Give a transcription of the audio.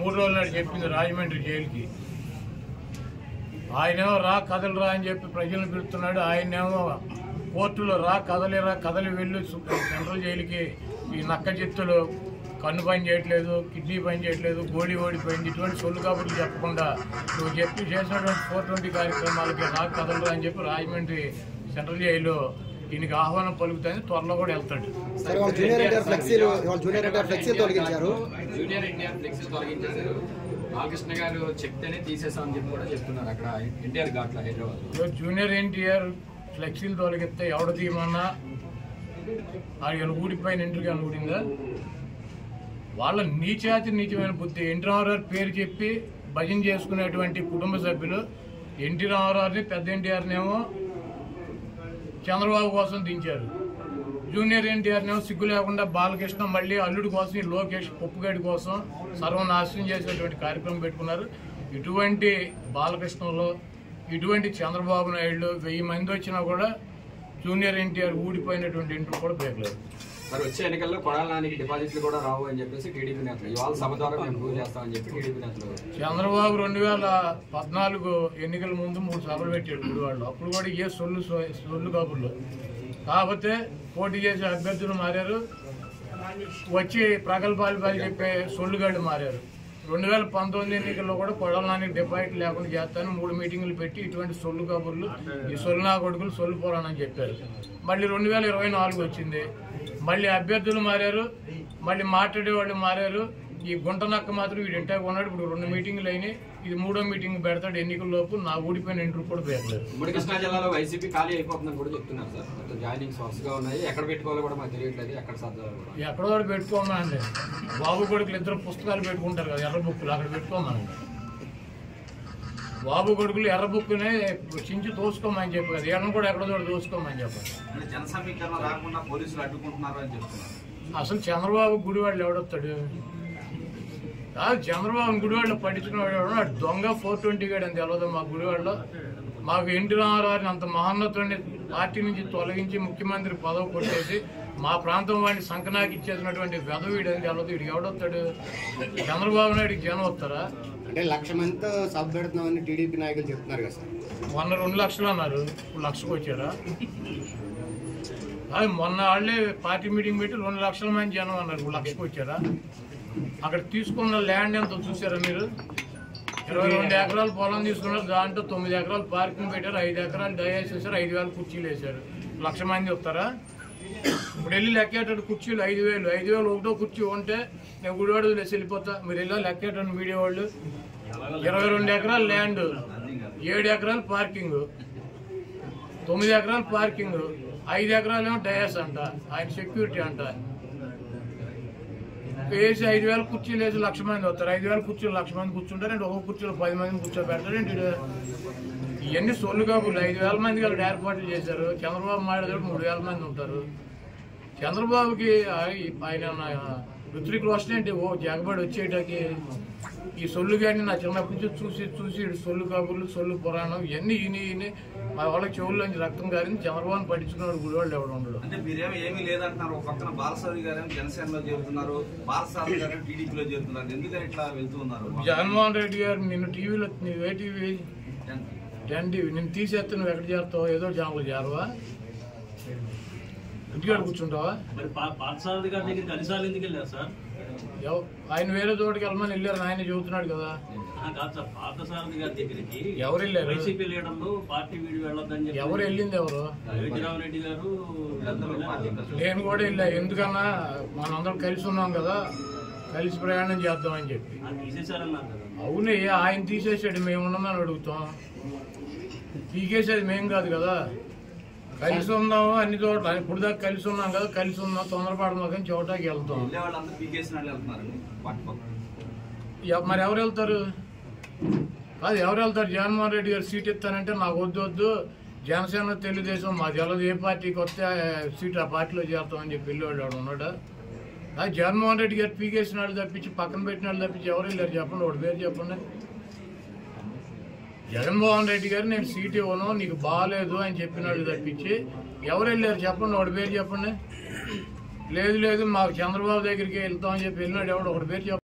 మూడు రోజులు నాడు చెప్పింది రాజమండ్రి జైలుకి ఆయనేమో రా కదలరా అని చెప్పి ప్రజలను పిలుస్తున్నాడు ఆయనేమో కోర్టులో రా కదలిరా కదలి వెళ్ళు సు- సెంట్రల్ జైలుకి ఈ నక్క చిత్తులు కన్ను పని చేయట్లేదు కిడ్నీ పని చేయట్లేదు గోళీ ఓడిపోయింది ఇటువంటి సొల్లు కబుర్లు చెప్పకుండా నువ్వు చెప్పి చేసినటువంటి ఫోర్ ట్వంటీ కార్యక్రమాలకి రా కదలరా అని చెప్పి రాజమండ్రి సెంట్రల్ జైలు దీనికి ఆహ్వానం పలుకుతుంది త్వరలో కూడా వెళ్తాడు సరే వాళ్ళ జూనియర్ ఎన్టీఆర్ ఫ్లెక్సీలు వాళ్ళ జూనియర్ ఎన్టీఆర్ ఫ్లెక్సీలు తొలగించారు జూనియర్ ఎన్టీఆర్ ఫ్లెక్సీలు తొలగించేశారు బాలకృష్ణ గారు చెప్తేనే తీసేసామని చెప్పి కూడా చెప్తున్నారు అక్కడ ఎన్టీఆర్ ఘాట్లో హైదరాబాద్ ఈరోజు జూనియర్ ఎన్టీఆర్ ఫ్లెక్సీలు తొలగిస్తే ఎవడ తీయమన్నా ఆయన ఊడిపోయిన ఇంటికి అని ఊడిందా వాళ్ళ నీచాతి నీచమైన బుద్ధి ఎన్టీ రామారావు పేరు చెప్పి భజన చేసుకునేటువంటి కుటుంబ సభ్యులు ఎన్టీ రామారావుని పెద్ద ఎన్టీఆర్నేమో చంద్రబాబు కోసం దించారు జూనియర్ ఎన్టీఆర్నేమో సిగ్గు లేకుండా బాలకృష్ణ మళ్ళీ అల్లుడి కోసం ఈ లోకేష్ పప్పుగడి కోసం సర్వనాశనం చేసేటువంటి కార్యక్రమం పెట్టుకున్నారు ఇటువంటి బాలకృష్ణలో ఇటువంటి చంద్రబాబు నాయుడు వెయ్యి మంది వచ్చినా కూడా జూనియర్ ఎన్టీఆర్ ఊడిపోయినటువంటి ఇంట్లో కూడా బేగలేదు మరి వచ్చే ఎన్నికల్లో కొడాల నానికి డిపాజిట్లు కూడా రావు అని చెప్పేసి టీడీపీ నేతలు ఇవాళ సభ ద్వారా మేము ప్రూవ్ చేస్తామని చెప్పి టీడీపీ నేతలు చంద్రబాబు రెండు వేల పద్నాలుగు ఎన్నికల ముందు మూడు సభలు పెట్టాడు ఇప్పుడు వాళ్ళు అప్పుడు కూడా ఏ సొల్లు సో- సొల్లు కబుర్లు కాకపోతే పోటీ చేసే అభ్యర్థులు మారారు వచ్చి ప్రగల్భాలు పని చెప్పే సొల్లుగాళ్ళు మారారు రెండు వేల పంతొమ్మిది ఎన్నికల్లో కూడా కొడలానికి డిపాజిట్ లేకుండా చేస్తాను మూడు మీటింగులు పెట్టి ఇటువంటి సొల్లు కబుర్లు ఈ సొల్లు నా కొడుకులు సొల్లు పోరానని చెప్పారు మళ్ళీ రెండు వేల ఇరవై నాలుగు వచ్చింది మళ్ళీ అభ్యర్థులు మారారు మళ్ళీ మాట్లాడే వాళ్ళు మారారు ఈ గుంట నక్క మాత్రం వీడు ఇంటే ఉన్నాడు ఇప్పుడు రెండు మీటింగులు అయినాయి ఇది మూడో మీటింగ్ పెడతాడు ఎన్నికల లోపు నా ఊడిపోయిన ఇంటర్ కూడా పేర్లేదు ఉమ్మడి కృష్ణా జిల్లాలో వైసీపీ ఖాళీ అయిపోతుందని కూడా చెప్తున్నారు సార్ మొత్తం జాయినింగ్స్ వరుసగా ఉన్నాయి ఎక్కడ పెట్టుకోవాలో కూడా మాకు తెలియట్లేదు ఎక్కడ సర్దాలో కూడా ఎక్కడో ఒకటి పెట్టుకోమండి బాబు కొడుకులు ఇద్దరు పుస్తకాలు పెట్టుకుంటారు కదా ఎర్ర బుక్కులు అక్కడ పెట్టుకోమనండి బాబు కొడుకులు ఎర్ర బుక్కునే చించి తోసుకోమని చెప్పు కదా ఎర్రను కూడా ఎక్కడో చోట తోసుకోమని చెప్పండి అంటే జన సమీకరణ రాకుండా పోలీసులు అడ్డుకుంటున్నారు అని చెప్తున్నారు అసలు చంద్రబాబు గుడివాళ్ళు ఎవడొస్తాడు కాదు చంద్రబాబు గుడివాళ్ళు పట్టించుకున్నాడు ఎవడు? వాడు దొంగ ఫోర్ ట్వంటీ గడు అని తెలియదు మా గుడివాళ్ళు మాకు ఎన్టీ రామారావుని అంత మహోన్నతుడిని పార్టీ నుంచి తొలగించి ముఖ్యమంత్రి పదవి కొట్టేసి మా ప్రాంతం వాడిని సంకనాకి ఇచ్చేసినటువంటి వెదవీడు అని తెలియదు వీడికి ఎవడొస్తాడు చంద్రబాబు నాయుడికి జనం వస్తారా అంటే లక్ష మందితో సభ పెడుతున్నామని టీడీపీ నాయకులు చెప్తున్నారు కదా సార్ మొన్న రెండు లక్షలు అన్నారు ఇప్పుడు లక్షకు వచ్చారా అది మొన్న వాళ్ళే పార్టీ మీటింగ్ పెట్టి రెండు లక్షల మంది జనం అన్నారు ఇప్పుడు లక్షకు వచ్చారా అక్కడ తీసుకున్న ల్యాండ్ ఎంత చూసారా మీరు ఇరవై రెండు ఎకరాలు పొలం తీసుకున్నారు దాంట్లో తొమ్మిది ఎకరాలు పార్కింగ్ పెట్టారు ఐదు ఎకరాలు డయాస్ వేసారు ఐదు వేల కుర్చీలు వేశారు లక్ష మంది వస్తారా ఇప్పుడు వెళ్ళి లెక్కేటట్టు కుర్చీలు ఐదు వేలు ఐదు వేలు ఒకటో కుర్చీ ఉంటే నేను గుడివాడ వదిలేసి వెళ్ళిపోతా మీరు వెళ్ళి లెక్కేటట్టు మీడియా వాళ్ళు ఇరవై రెండు ఎకరాలు ల్యాండ్ ఏడు ఎకరాలు పార్కింగ్ తొమ్మిది ఎకరాలు పార్కింగ్ ఐదు ఎకరాలు ఏమో డయాస్ అంట ఆయన సెక్యూరిటీ అంట వేసి ఐదు వేల కుర్చీలు వేసి లక్ష మంది వస్తారు ఐదు వేల కుర్చీలు లక్ష మంది కూర్చుంటారు అంటే ఒక కుర్చీలో పది మందిని కూర్చోబెడతారండి ఇవన్నీ సొల్లు కాబులు ఐదు వేల మందికి అక్కడ ఏర్పాట్లు చేశారు చంద్రబాబు మాట్లాడే మూడు వేల మంది ఉంటారు చంద్రబాబుకి ఆయ- ఆయన ఋత్విక్ రోషన్ ఏంటి ఓ జగబడి వచ్చేటకి ఈ సొల్లు కానీ నా చిన్నప్పటి నుంచి చూసి చూసి ఈ సొల్లు కబుర్లు సొల్లు పురాణం ఇవన్నీ ఈయన ఈయన మా వాళ్ళకి చెవుల్లోంచి రక్తం గారింది చంద్రబాబు పట్టించుకున్నాడు గుడివాళ్ళు ఎవడు ఉండడు అంటే మీరేమో ఏమీ లేదంటున్నారు ఒక పక్కన బాలసారి గారేమో జనసేనలో చేరుతున్నారు బాలసారి గారేమో టీడీపీలో చేరుతున్నారు ఎందుకని ఇట్లా వెళ్తూ ఉన్నారు జగన్మోహన్ రెడ్డి గారు నిన్ను టీవీలో నువ్వే టీవీ టెన్ టీవీ నిన్ను తీసేస్తే నువ్వు ఎక్కడ చేస్తావు ఏదో ఛానల్ చేరవా ఇంటికాడ కూర్చుంటావా మరి పా- పార్థసారథి గారి దగ్గరికి అన్నిసార్లు ఎందుకు వెళ్ళారు సార్ ఎవ- ఆయన వేరే చోటుకి వెళ్ళమని వెళ్ళారు ఆయన చెబుతున్నాడు కదా ఆ, కాదు సార్ పార్థసారథి గారి దగ్గరికి ఎవరు వెళ్ళారు వైసీపీ లీడర్లు పార్టీ వీడి వెళ్ళొద్దని చెప్పి ఎవరు వెళ్ళింది ఎవరు అయోధ్యరామరెడ్డి గారు నేను కూడా వెళ్ళా ఎందుకన్నా మనందరం కలిసి ఉన్నాం కదా కలిసి ప్రయాణం చేద్దామని చెప్పి ఆ, తీసేశారన్నారు కదా అవునే ఆయన తీసేసాడు మేము ఉన్నామని అడుగుతాం పీకేసేది మేం కాదు కదా కలిసి ఉన్నాము అన్ని చోట్ల ఇప్పుడు దాకా కలిసి ఉన్నాం కదా కలిసి ఉన్నాం తొందరపడదాం కానీ చోటకి వెళ్తాం వెళ్ళే వాళ్ళందరూ పీకేసిన వాళ్ళు వెళ్తున్నారండి పార్టీ పక్కన ఎవ- మరి ఎవరు వెళ్తారు కాదు ఎవరు వెళ్తారు జగన్మోహన్ రెడ్డి గారు సీట్ ఇస్తానంటే నాకు వద్దు వద్దు జనసేన తెలుగుదేశం మా తెలదు ఏ పార్టీకి వస్తే ఆ సీట్ ఆ పార్టీలో చేస్తామని చెప్పి వెళ్ళేవాడు వాడు ఉన్నాడా అది జగన్మోహన్ రెడ్డి గారు పీకేసిన వాళ్ళు తప్పించి పక్కన పెట్టిన వాళ్ళు తప్పించి ఎవరు వెళ్ళారు చెప్పండి వాడి పేరు చెప్పండి జగన్మోహన్ రెడ్డి గారు నేను సీట్ ఇవ్వను నీకు బాగాలేదు అని చెప్పిన వాళ్ళు తప్పించి ఎవరు వెళ్ళారు చెప్పండి వాడి పేరు చెప్పండి లేదు లేదు మాకు చంద్రబాబు దగ్గరికి వెళ్తామని చెప్పి వెళ్ళినాడు ఎవడు ఒకటి పేరు చెప్పండి